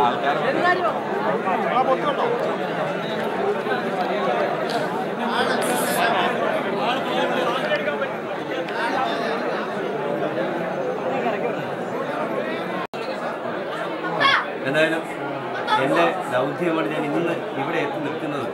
എന്തായാലും എൻ്റെ ദൗത്യമാണ് ഞാൻ ഇന്ന് ഇവിടെ എത്തി നിൽക്കുന്നത്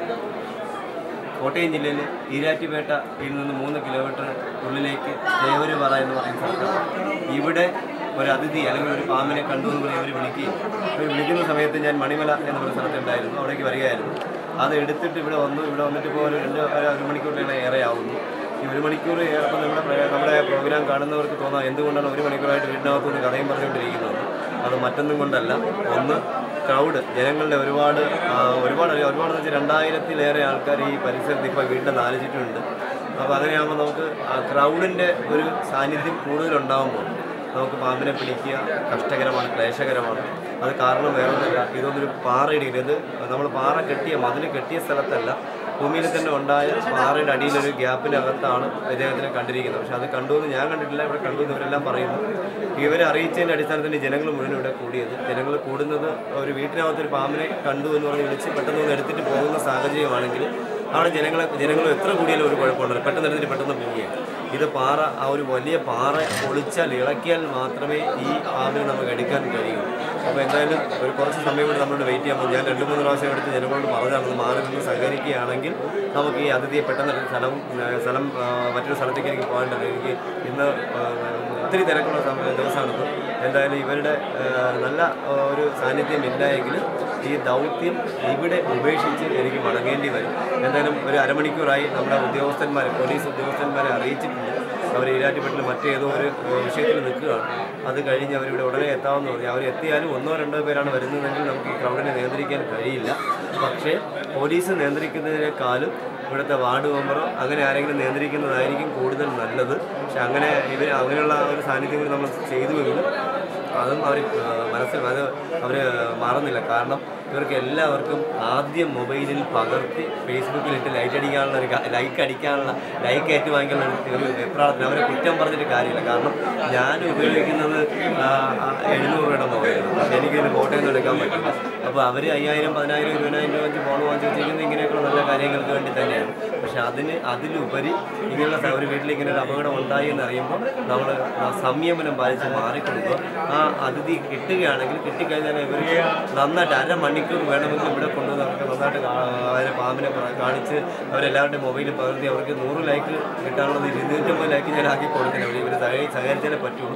കോട്ടയം ജില്ലയിൽ ഈരാറ്റുപേട്ടയിൽ നിന്ന് മൂന്ന് കിലോമീറ്റർ ഉള്ളിലേക്ക് ദേവരുപാറ എന്ന് പറയുന്ന സ്ഥലത്താണ് ഇവിടെ ഒരു അതിഥി അല്ലെങ്കിൽ ഒരു പാമ്പിനെ കണ്ടു എന്ന് പറയും അവർ വിളിക്കുകയും അവർ വിളിക്കുന്ന സമയത്ത് ഞാൻ മണിമല എന്ന് പറയുന്ന സ്ഥലത്തുണ്ടായിരുന്നു അവിടേക്ക് വരികയായിരുന്നു അത് എടുത്തിട്ട് ഇവിടെ വന്നു ഇവിടെ വന്നിട്ട് ഇപ്പോൾ ഒരു രണ്ട് ഒരു ഒരു മണിക്കൂറിലേറെ ഏറെ ആവുന്നു ഈ ഒരു മണിക്കൂർ ഏറെപ്പോൾ നമ്മുടെ പ്ര- നമ്മുടെ പ്രോഗ്രാം കാണുന്നവർക്ക് തോന്നാം എന്തുകൊണ്ടാണ് ഒരു മണിക്കൂറായിട്ട് വീടിനകത്ത് നിന്ന് കഥയും പറഞ്ഞുകൊണ്ടിരിക്കുന്നത് അത് മറ്റൊന്നും കൊണ്ടല്ല ഒന്ന് ക്രൗഡ് ജനങ്ങളുടെ ഒരുപാട് ആ, ഒരുപാട് അറിയാം ഒരുപാട് വെച്ചാൽ രണ്ടായിരത്തിലേറെ ആൾക്കാർ ഈ പരിസരത്ത് ഇപ്പോൾ വീടിൻ്റെ നാല് ചുറ്റുമുണ്ട് അപ്പോൾ അങ്ങനെയാകുമ്പോൾ നമുക്ക് ആ ക്രൗഡിൻ്റെ ഒരു സാന്നിധ്യം കൂടുതലുണ്ടാകുമ്പോൾ നമുക്ക് പാമ്പിനെ പിടിക്കുക കഷ്ടകരമാണ് ക്ലേശകരമാണ് അത് കാരണം വേറൊന്നുമില്ല ഇതൊന്നൊരു പാറയിടിയിൽ ഇത് നമ്മൾ പാറ കെട്ടിയ മതിൽ കെട്ടിയ സ്ഥലത്തല്ല ഭൂമിയിൽ തന്നെ ഉണ്ടായ പാറയുടെ അടിയിലൊരു ഗ്യാപ്പിനകത്താണ് ഇദ്ദേഹത്തിനെ കണ്ടിരിക്കുന്നത് പക്ഷെ അത് കണ്ടു എന്ന് ഞാൻ കണ്ടിട്ടില്ല ഇവിടെ കണ്ടു എന്ന് ഇവരെല്ലാം പറയുന്നു ഇവരെ അറിയിച്ചതിൻ്റെ അടിസ്ഥാനത്തിൽ ജനങ്ങൾ മുഴുവൻ ഇവിടെ കൂടിയത് ജനങ്ങൾ കൂടുന്നത് ഒരു വീട്ടിനകത്ത് ഒരു പാമ്പിനെ കണ്ടു എന്ന് പറഞ്ഞ് വിളിച്ച് പെട്ടെന്ന് ഒന്ന് എടുത്തിട്ട് പോകുന്ന സാഹചര്യമാണെങ്കിൽ അവിടെ ജനങ്ങളെ ജനങ്ങൾ എത്ര കൂടിയാലും ഒരു കുഴപ്പമുണ്ടല്ലോ പെട്ടെന്ന് എടുത്തിട്ട് പെട്ടെന്ന് പോവുകയാണ് ഇത് പാറ ആ ഒരു വലിയ പാറ പൊളിച്ചാൽ ഇളക്കിയാൽ മാത്രമേ ഈ പാമ്പിനെ നമുക്ക് എടുക്കാൻ കഴിയൂ അപ്പോൾ എന്തായാലും ഒരു കുറച്ച് സമയം കൂടി നമ്മളോട് വെയിറ്റ് ചെയ്യാൻ പോകും ഞാൻ രണ്ട് മൂന്ന് പ്രാവശ്യം എടുത്ത് ജനങ്ങളോട് പറഞ്ഞാണ് മാറി നിന്ന് സഹകരിക്കുകയാണെങ്കിൽ നമുക്ക് ഈ അതിഥിയെ പെട്ടെന്ന് എടുത്ത് സ്ഥലം ആ, സ്ഥലം ആ, മറ്റൊരു സ്ഥലത്തേക്ക് എനിക്ക് പോകേണ്ടത് എനിക്ക് ഇന്ന് ആ, ഒത്തിരി തിരക്കുള്ള സമയ ദിവസമാണിത് എന്തായാലും ഇവരുടെ ആ, നല്ല ആ, ഒരു സാന്നിധ്യം ഇല്ലായെങ്കിൽ ഈ ദൗത്യം ഇവിടെ ഉപേക്ഷിച്ച് എനിക്ക് മടങ്ങേണ്ടി വരും എന്തായാലും ഒരു അരമണിക്കൂറായി നമ്മുടെ ഉദ്യോഗസ്ഥന്മാരെ പോലീസ് ഉദ്യോഗസ്ഥന്മാരെ അറിയിച്ചിട്ടുണ്ട് അവർ ഈരാറ്റുപെട്ടിൽ മറ്റേതോ ഒരു ഏഹ്, വിഷയത്തിൽ നിൽക്കുകയാണ് അത് കഴിഞ്ഞ് അവരിവിടെ ഉടനെ എത്താമെന്ന് പറഞ്ഞു അവർ എത്തിയാലും ഒന്നോ രണ്ടോ പേരാണ് വരുന്നതെങ്കിൽ നമുക്ക് ഈ ക്രൗഡിനെ നിയന്ത്രിക്കാൻ കഴിയില്ല പക്ഷേ പോലീസ് നിയന്ത്രിക്കുന്നതിനേക്കാളും ഇവിടുത്തെ വാർഡ് മെമ്പറോ അങ്ങനെ ആരെങ്കിലും നിയന്ത്രിക്കുന്നതായിരിക്കും കൂടുതൽ നല്ലത് പക്ഷെ അങ്ങനെ ഇവർ അങ്ങനെയുള്ള ഒരു സാന്നിധ്യം കൂടി നമ്മൾ ചെയ്തുവെങ്കിലും അതും അവർ മനസ്സിൽ അത് അവർ മാറുന്നില്ല കാരണം ഇവർക്ക് എല്ലാവർക്കും ആദ്യം മൊബൈലിൽ പകർത്തി ഫേസ്ബുക്കിൽ ഇട്ട് ലൈറ്റ് അടിക്കാനുള്ള ഒരു ലൈക്ക് അടിക്കാനുള്ള ലൈക്ക് ഏറ്റുവാങ്ങിക്കാനുള്ള ഒരു- ഒരു വെപ്രാളത്തിന് അവരെ കുറ്റം പറഞ്ഞിട്ട് കാര്യമില്ല കാരണം ഞാൻ ഉപയോഗിക്കുന്നത് ആ, ആ, എഴുന്നൂറ് രൂപയുടെ മൊബൈലാണ് പക്ഷേ എനിക്കിത് ഫോട്ടോ ഒന്നും എടുക്കാൻ പറ്റില്ല അപ്പോൾ അവർ അയ്യായിരം പതിനായിരം ഇരുപതിനായിരം രൂപ വെച്ച് ഫോൺ വാങ്ങിച്ച് വെച്ചിരിക്കുന്നത് ഇങ്ങനെയൊക്കെയുള്ള നല്ല കാര്യങ്ങൾക്ക് വേണ്ടി തന്നെയാണ് പക്ഷെ അതിന് അതിലുപരി ഇങ്ങനെയുള്ള സ- ഒരു വീട്ടിൽ ഇങ്ങനെ ഒരു അപകടം ഉണ്ടായി എന്ന് അറിയുമ്പോൾ നമ്മൾ സംയമനം പാലിച്ച് മാറിക്കൊടുക്കുക ആ അതിഥി കിട്ടുകയാണെങ്കിൽ കിട്ടിക്കഴിഞ്ഞാൽ ഇവർക്ക് നന്നായിട്ട് അരമണിക്കൂർ വേണമെങ്കിൽ ഇവിടെ കൊണ്ടുവന്ന് അവർക്ക് നന്നായിട്ട് കാ- അതിനെ പാമ്പിനെ പ- കാണിച്ച് അവരെല്ലാവരുടെയും മൊബൈലിൽ പകർത്തി അവർക്ക് നൂറ് ലൈക്ക് കിട്ടാനുള്ളത് ഇരുന്നൂറ്റമ്പത് ലൈക്ക് ഞാൻ ആക്കി കൊടുത്തില്ല അവർ ഇവർ സഹകരിച്ചാലേ പറ്റുള്ളൂ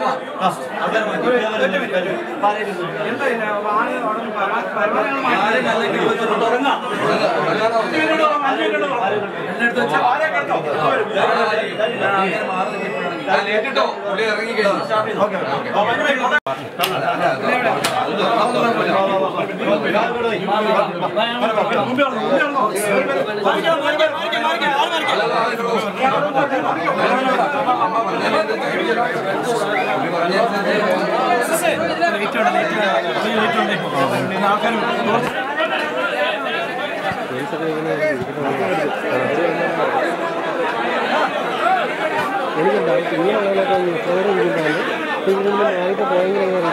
കേട്ടോ പുള്ളി ഇറങ്ങി കഴിഞ്ഞു എനിക്കുണ്ടാവും ഇങ്ങനെയുള്ളതൊക്കെ ഈ ഫ്ലോർ ഇരിക്കുന്നതാണ് അപ്പോൾ ഇതിൽ നിന്ന് ആയിട്ട് ഭയങ്കര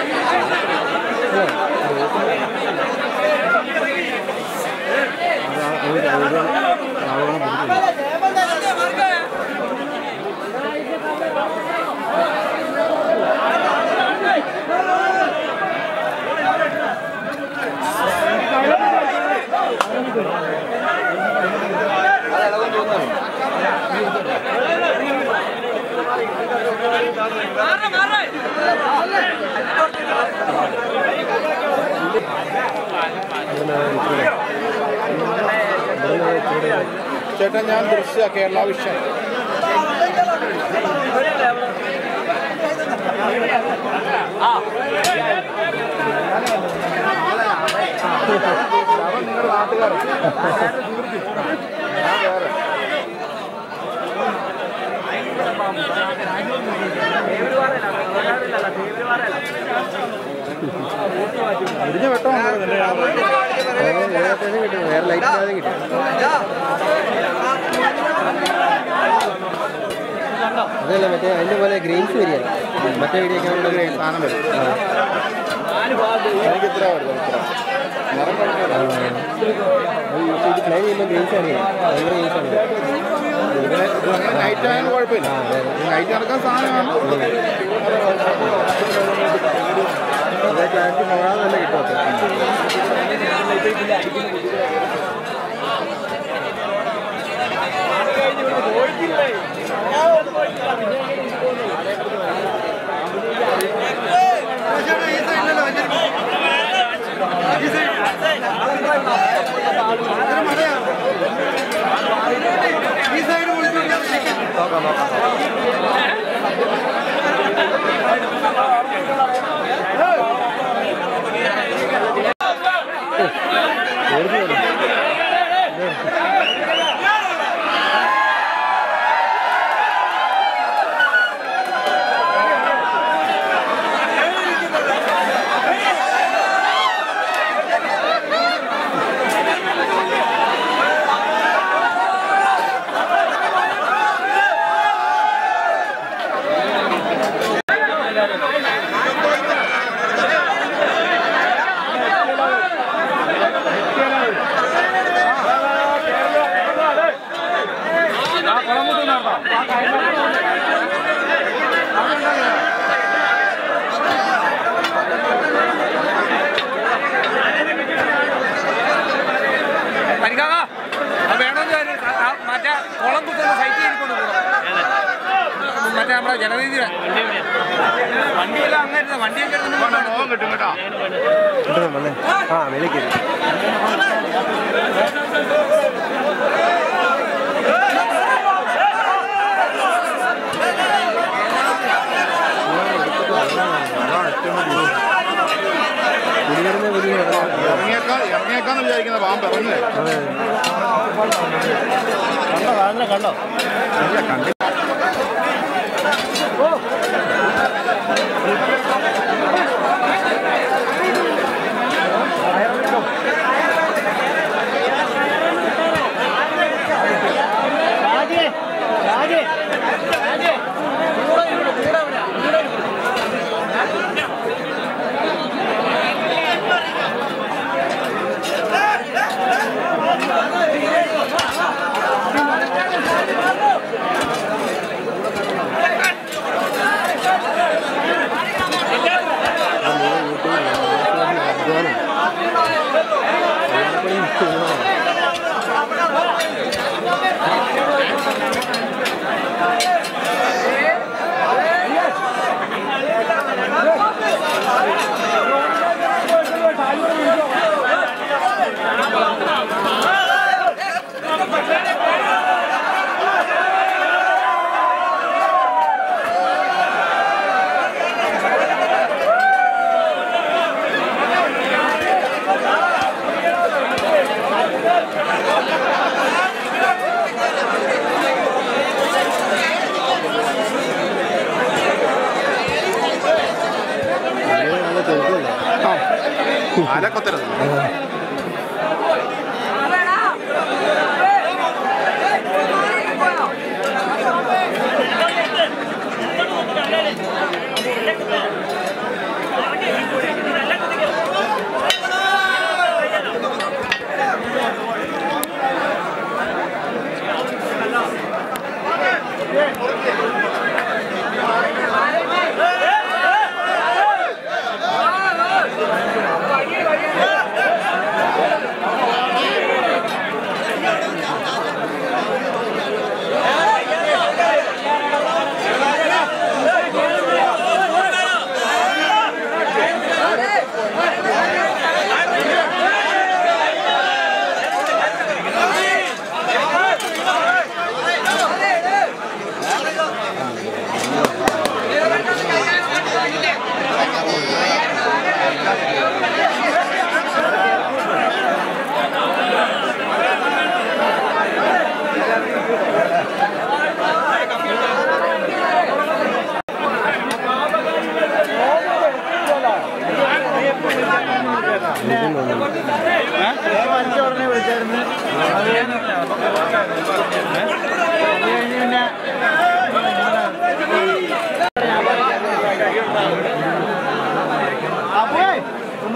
ചേട്ടാ ഞാൻ ദൃശ്യ കേരള വിഷൻ നിങ്ങളുടെ നാട്ടുകാരൻ ഇടിഞ്ഞ വെട്ടം കിട്ടും വേറെ ലൈറ്റ് ഇല്ലാതെ കിട്ടും അതല്ല മറ്റേ അതിന്റെ പോലെ ഗ്രെയിൻസ് വരികയാണ് മറ്റേ വീഡിയോ ക്യാമറ ഗ്രെയിൻ സാധനം വരും എനിക്ക് ഇത്ര വരുന്നത് ഇത്ര നിറം കുഴപ്പമില്ല ഇത് പ്ലേ ചെയ്യുമ്പോൾ ബേസ് അറിയാം ഭയങ്കര ബേസ് അറിയാം ഇതിന് ഇത് നൈറ്റ് ആയാലും കുഴപ്പമില്ല നൈറ്റ് നടക്കാൻ സാധനമാണ് അതേ ക്ലാരിറ്റി പോകാതെ തന്നെ കിട്ടും പരിക്കാക വേണമെന്ന് കാര്യം ആ മറ്റേ കുളം കുത്തുന്ന സൈറ്റ് ചെയ്തിക്കൊണ്ട് മറ്റേ നമ്മുടെ ജനനീതിയുടെ വണ്ടിയെല്ലാം അങ്ങനെ വണ്ടിയൊക്കെ എടുത്തുകൊണ്ട് കിട്ടും കേട്ടോ കിട്ടുന്നുണ്ടോ അല്ലേ ആ മേലേക്ക് കുടിയേറുന്ന വലിയ ഇറങ്ങിയേക്കാ ഇറങ്ങിയേക്കാന്ന് വിചാരിക്കുന്ന പാമ്പ് ഇറങ്ങുക കണ്ടോ കാണുന്ന കണ്ടോ ഇല്ല കണ്ടില്ല ആലക്കൊത്തരുത്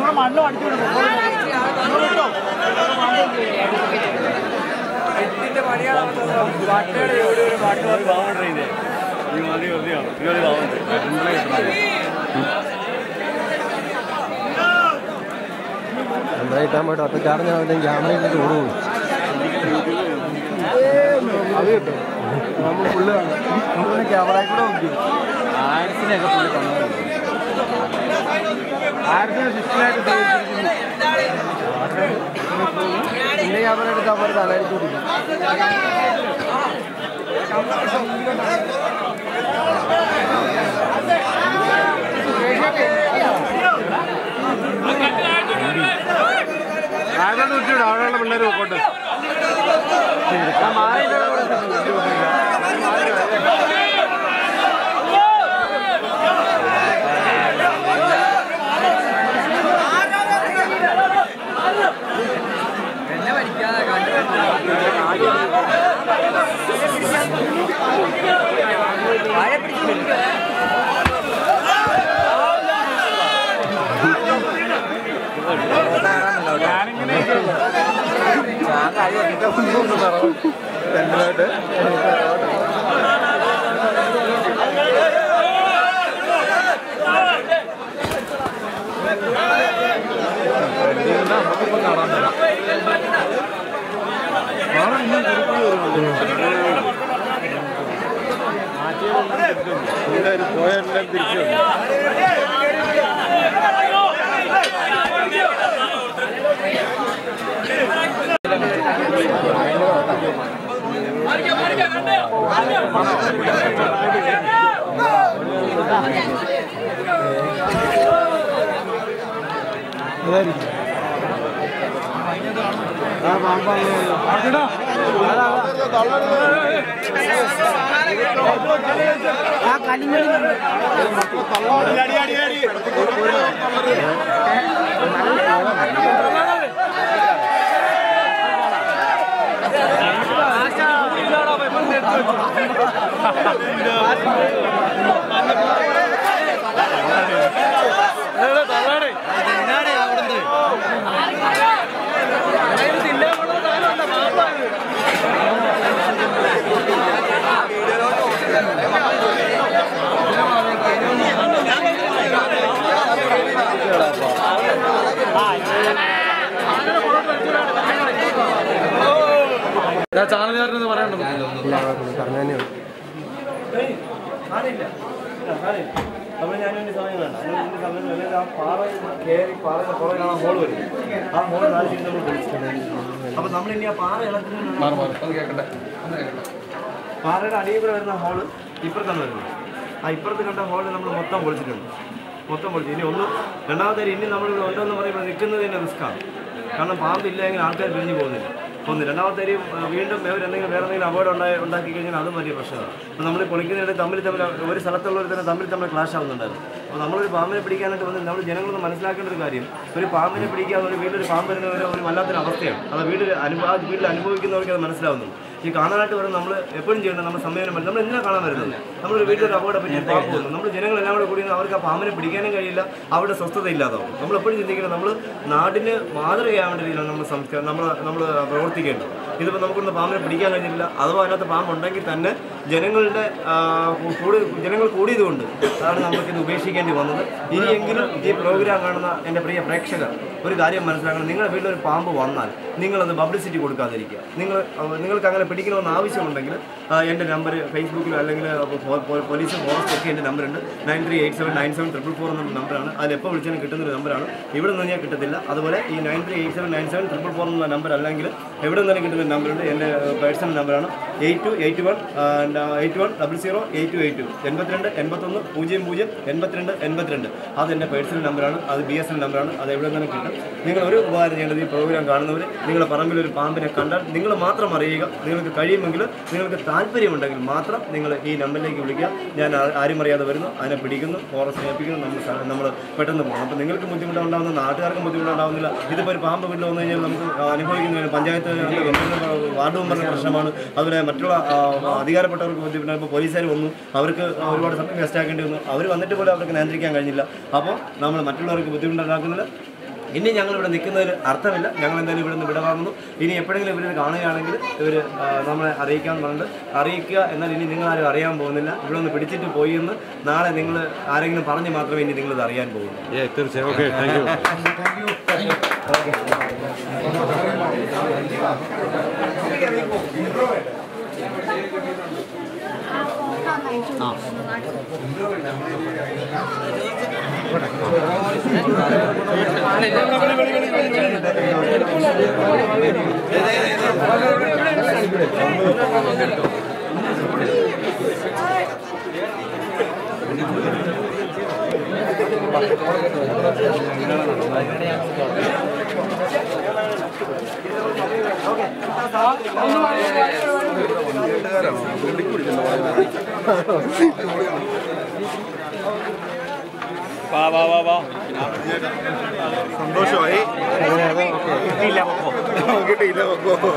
നമ്മുടെ ഇട്ടാൻ പോയിട്ട് ഒറ്റ ചാർജ് ക്യാമറ ഇട്ടിട്ട് ഓടും അത് കിട്ടും നമ്മൾ ഫുള്ള് നമ്മൾ ക്യാമറ കൂടെ നോക്കി ആയിരത്തിനൊക്കെ പുള്ളി തന്നത് ആയിരത്തിന് സിസ്റ്റമായിട്ട് പിന്നെ ക്യാമറ എടുത്താൽ പോലെ തലയിരിച്ചു കൊടുക്കും ആരാണ് ഉച്ചയുടെ അവിടെയുള്ള പിള്ളേർ പോട്ടെ പോയെല്ലാം തിരിച്ചു അതായിരിക്കും ആ പാമ്പാണ് ആ കലിമണി ചാനലുകാരനെന്ന് പറയണ്ടോ പറഞ്ഞു അപ്പോൾ ഞാൻ വേണ്ടി സമയം വേണ്ട അതിന് സമയം വേണ്ട ആ പാറ കയറി പാറയുടെ പുറകിലാണ് ആ ഹോൾ വരുന്നത് ആ ഹോൾ നാല് സീറ്റ് നമ്മൾ പൊളിച്ചിട്ടുണ്ട് അപ്പോൾ നമ്മൾ ഇനി ആ പാറ ഇളക്കുന്നതിനാണ് പാറയുടെ അടിയിൽ കൂടെ വരുന്ന ഹോള് ഇപ്പുറത്താണ് വരുന്നത് ആ ഇപ്പുറത്ത് കണ്ട ഹോള് നമ്മൾ മൊത്തം പൊളിച്ചിട്ടുണ്ട് മൊത്തം പൊളിച്ചു ഇനി ഒന്ന് രണ്ടാമത്തെ കാര്യം ഇനി നമ്മൾ ഇവിടെ ഉണ്ടെന്ന് പറയുമ്പോൾ നിൽക്കുന്നത് തന്നെ റിസ്ക്കാണ് കാരണം പാമ്പില്ലെങ്കിൽ ആൾക്കാർ പിരിഞ്ഞു പോകുന്നില്ല ഒന്ന് രണ്ടാമത്തെ കാര്യം ആ, വീണ്ടും ഇവർ എന്തെങ്കിലും വേറെ എന്തെങ്കിലും അപകടം ഉണ്ടായി ഉണ്ടാക്കി കഴിഞ്ഞാൽ അതും വലിയ പ്രശ്നമാണ് അപ്പോൾ നമ്മൾ പൊളിക്കുന്നതിനിടെ തമ്മിൽ തമ്മിൽ ഒരു സ്ഥലത്തുള്ളവർ തന്നെ തമ്മിൽ തമ്മിൽ ക്ലാഷ് ആവുന്നുണ്ടായിരുന്നു അപ്പോൾ നമ്മളൊരു പാമ്പിനെ പിടിക്കാനായിട്ട് വന്ന് നമ്മൾ ജനങ്ങളൊന്ന് മനസ്സിലാക്കേണ്ട ഒരു കാര്യം ഒരു പാമ്പിനെ പിടിക്കാൻ ഒരു വീട്ടിലൊരു പാമ്പ് വരുന്നവരെ ഒരു വല്ലാത്തൊരു അവസ്ഥയാണ് അത് വീട്ടിൽ അനുഭവ വീട്ടിൽ അനുഭവിക്കുന്നവർക്ക് അത് മനസ്സിലാവുന്നു ഈ കാണാനായിട്ട് വരുന്ന നമ്മൾ എപ്പോഴും ചെയ്യേണ്ടത് നമ്മൾ സമയം നമ്മൾ എന്തിനാ കാണാൻ വരുന്നത് നമ്മളൊരു വീട്ടിലൊരു അപകടം പറ്റി പാമ്പ് വന്നു നമ്മൾ ജനങ്ങളെല്ലാം കൂടെ കൂടി അവർക്ക് ആ പാമ്പിനെ പിടിക്കാനും കഴിയില്ല അവിടെ സ്വസ്ഥത ഇല്ലാതാവും നമ്മൾ എപ്പോഴും ചിന്തിക്കുന്നത് നമ്മൾ നാടിന് മാതൃകയാവേണ്ട രീതിയിലാണ് നമ്മൾ സംസ്കാരം നമ്മൾ നമ്മൾ പ്രവർത്തിക്കേണ്ടത് ഇതിപ്പോൾ നമുക്കൊന്ന് പാമ്പിനെ പിടിക്കാൻ കഴിഞ്ഞില്ല അഥവാ അതിനകത്ത് പാമ്പുണ്ടെങ്കിൽ തന്നെ ജനങ്ങളുടെ ആ, കൂടി ജനങ്ങൾ കൂടിയതുകൊണ്ട് അതാണ് നമുക്കിത് ഉപേക്ഷിക്കേണ്ടി വന്നത് ഇനിയെങ്കിലും ഈ പ്രോഗ്രാം കാണുന്ന എൻ്റെ പ്രിയ പ്രേക്ഷകർ ഒരു കാര്യം മനസ്സിലാക്കണം നിങ്ങളുടെ വീട്ടിലൊരു പാമ്പ് വന്നാൽ നിങ്ങളത് പബ്ലിസിറ്റി കൊടുക്കാതിരിക്കുക നിങ്ങൾ അഹ് നിങ്ങൾക്ക് അങ്ങനെ പിടിക്കണമെന്ന് ആവശ്യമുണ്ടെങ്കിൽ ആ, എൻ്റെ നമ്പർ ഫേസ്ബുക്കിലോ അല്ലെങ്കിൽ പോ- പോ- പോലീസ് ഫോറസ്റ്റ് ഒക്കെ എൻ്റെ നമ്പറുണ്ട് nine three eight seven nine seven triple four എന്ന നമ്പറാണ് അതിൽ എപ്പോൾ വിളിച്ചാലും കിട്ടുന്ന ഒരു നമ്പറാണ് ഇവിടെ നിന്ന് ഞാൻ കിട്ടത്തില്ല അതുപോലെ ഈ nine three eight seven nine seven triple four എന്ന നമ്പർ അല്ലെങ്കിൽ എവിടെ നിന്നാലും കിട്ടുന്ന ഒരു നമ്പറുണ്ട് എൻ്റെ പേഴ്സണൽ നമ്പറാണ് eight two eight one eight one double zero eight two eight two എൺപത്തിരണ്ട് എൺപത്തൊന്ന് പൂജ്യം പൂജ്യം എൺപത്തിരണ്ട് എൺപത്തിരണ്ട് അത് എൻ്റെ പേഴ്സണൽ നമ്പറാണ് അത് ബി എസ് എൻ നമ്പറാണ് അത് എവിടെ നിന്നും കിട്ടും നിങ്ങൾ ഒരു ഉപകാരം ചെയ്യേണ്ടത് ഈ പ്രോഗ്രാം കാണുന്നവർ നിങ്ങളുടെ പറമ്പിൽ ഒരു പാമ്പിനെ കണ്ടാൽ നിങ്ങൾ മാത്രം അറിയുക നിങ്ങൾക്ക് കഴിയുമെങ്കിൽ നിങ്ങൾക്ക് താല്പര്യമുണ്ടെങ്കിൽ മാത്രം നിങ്ങൾ ഈ നമ്പറിലേക്ക് വിളിക്കുക ഞാൻ ആ- ആരും അറിയാതെ വരുന്നു അതിനെ പിടിക്കുന്നു ഫോറസ്റ്റ് ഏൽപ്പിക്കുന്നു നമ്മൾ സ- നമ്മൾ പെട്ടെന്ന് പോകും അപ്പോൾ നിങ്ങൾക്ക് ബുദ്ധിമുട്ടുണ്ടാവുന്ന നാട്ടുകാർക്കും ബുദ്ധിമുട്ടുണ്ടാവുന്നില്ല ഇതിപ്പോൾ ഒരു പാമ്പ് വീട്ടിൽ വന്നു കഴിഞ്ഞാൽ നമുക്ക് അനുഭവിക്കുന്ന പഞ്ചായത്ത് മെമ്പറിന്റെ വാർഡ് മെമ്പറിന്റെ പ്രശ്നമാണ് അതുപോലെ മറ്റുള്ള ആ, അധികാരപ്പെട്ടവർക്ക് ബുദ്ധിമുട്ടാണ് ഇപ്പോൾ പോലീസുകാർ വന്നു അവർക്ക് ഒരുപാട് സമയം വേസ്റ്റ് ആക്കേണ്ടി വന്നു അവർ വന്നിട്ട് പോലും അവർക്ക് നിയന്ത്രിക്കാൻ കഴിഞ്ഞില്ല അപ്പോൾ നമ്മൾ മറ്റുള്ളവർക്ക് ബുദ്ധിമുട്ടുണ്ടാക്കുന്നില്ല ഇനി ഞങ്ങൾ ഇവിടെ നിൽക്കുന്നതിൽ അർത്ഥമില്ല ഞങ്ങൾ എന്തായാലും ഇവിടെ നിന്ന് വിട വാങ്ങുന്നു ഇനി എപ്പോഴെങ്കിലും ഇവരിത് കാണുകയാണെങ്കിൽ ഇവർ നമ്മളെ അറിയിക്കാൻ പറഞ്ഞിട്ട് അറിയിക്കുക എന്നാൽ ഇനി നിങ്ങൾ ആരും അറിയാൻ പോകുന്നില്ല ഇവിടെ ഒന്ന് പിടിച്ചിട്ട് പോയി എന്ന് നാളെ നിങ്ങൾ ആരെങ്കിലും പറഞ്ഞ് മാത്രമേ ഇനി നിങ്ങളിത് അറിയാൻ പോകുന്നു തീർച്ചയായും ഓക്കെ താങ്ക് യു സന്തോഷമായി കിട്ടിയില്ല കിട്ടിയില്ല പൊക്കോ.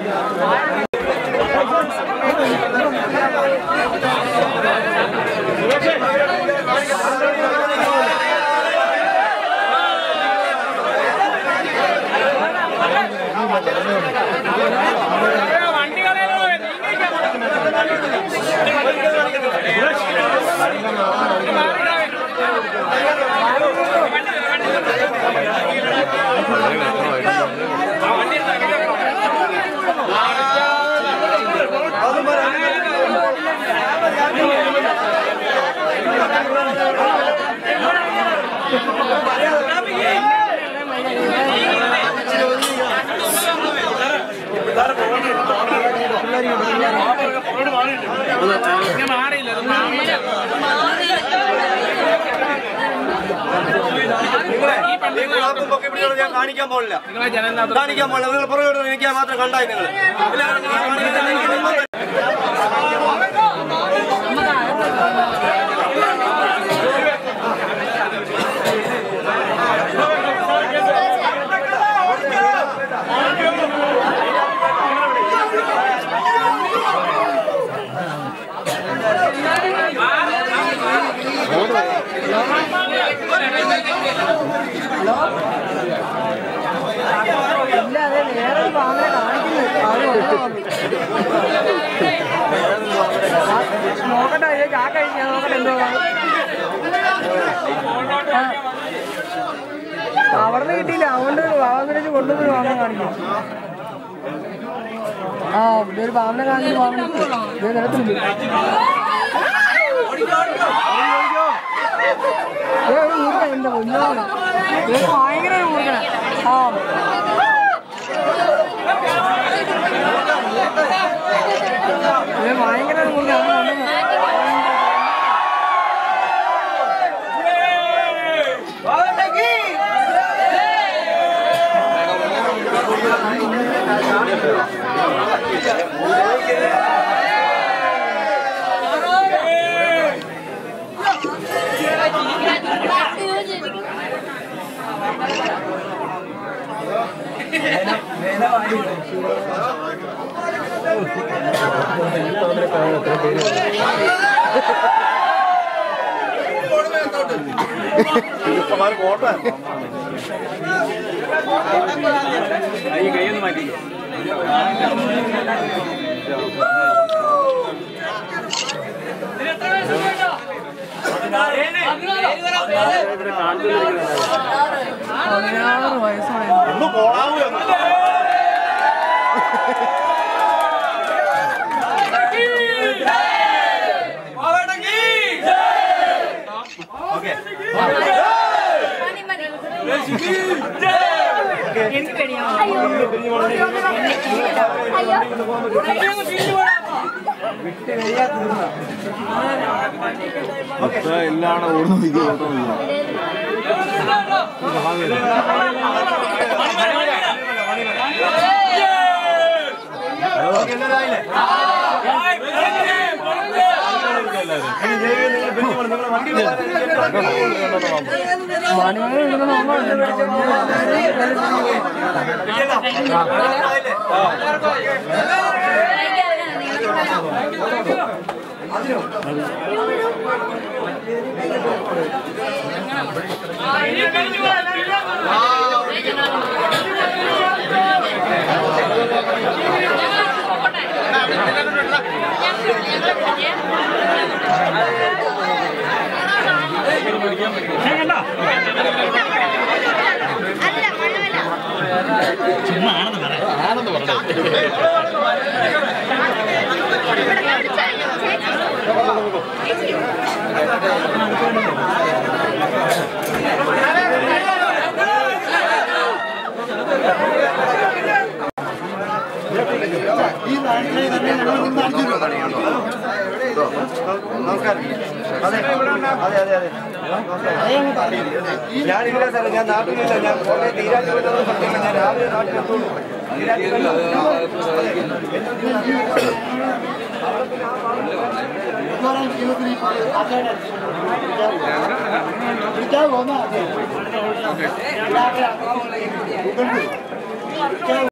ഞാൻ കാണിക്കാൻ പോലില്ല കാണിക്കാൻ പോലില്ല നിങ്ങൾ പുറകോട്ട് എനിക്ക് മാത്രം കണ്ടായി നിങ്ങൾ ഇല്ലാതെ വേറെ പാമ്പിനെ കാണിക്കുന്നു നോക്കട്ടെ അയ്യോ ചാ കഴിഞ്ഞാ നോക്കട്ടെ എന്തോ അവിടെ നിന്ന് കിട്ടിയില്ല അതുകൊണ്ട് വാങ്ങാൻ കൊണ്ടുവന്ന് വാങ്ങാൻ കാണിക്കും ആ ഇവിടെ ഒരു പാമ്പിനെ കാണിച്ച് വാങ്ങണം ഇത് നിലത്തുണ്ട് എന്റെ കുഞ്ഞാണ് ഇത് ഭയങ്കര ഊർക്കണ ആ ഇത് ഭയങ്കര ഊർക്കണ ഇപ്പമാര് കോട്ട പതിനാറ് വയസ്സായ ഒന്ന് പോണാവൂ എല്ലാം ഓടുന്നു മണിമണി ആ അല്ല മഴവല്ല നമസ്കാരം അതെ അതെ അതെ അതെ ഞാനില്ല സാറേ ഞാൻ നാട്ടിലില്ല ഞാൻ കോട്ടയത്ത് ഈരാറ്റുപേട്ട സത്യം ഞാൻ രാവിലെ നാട്ടിലെത്തുള്ളൂ വിളിക്കാൻ പോന്നാ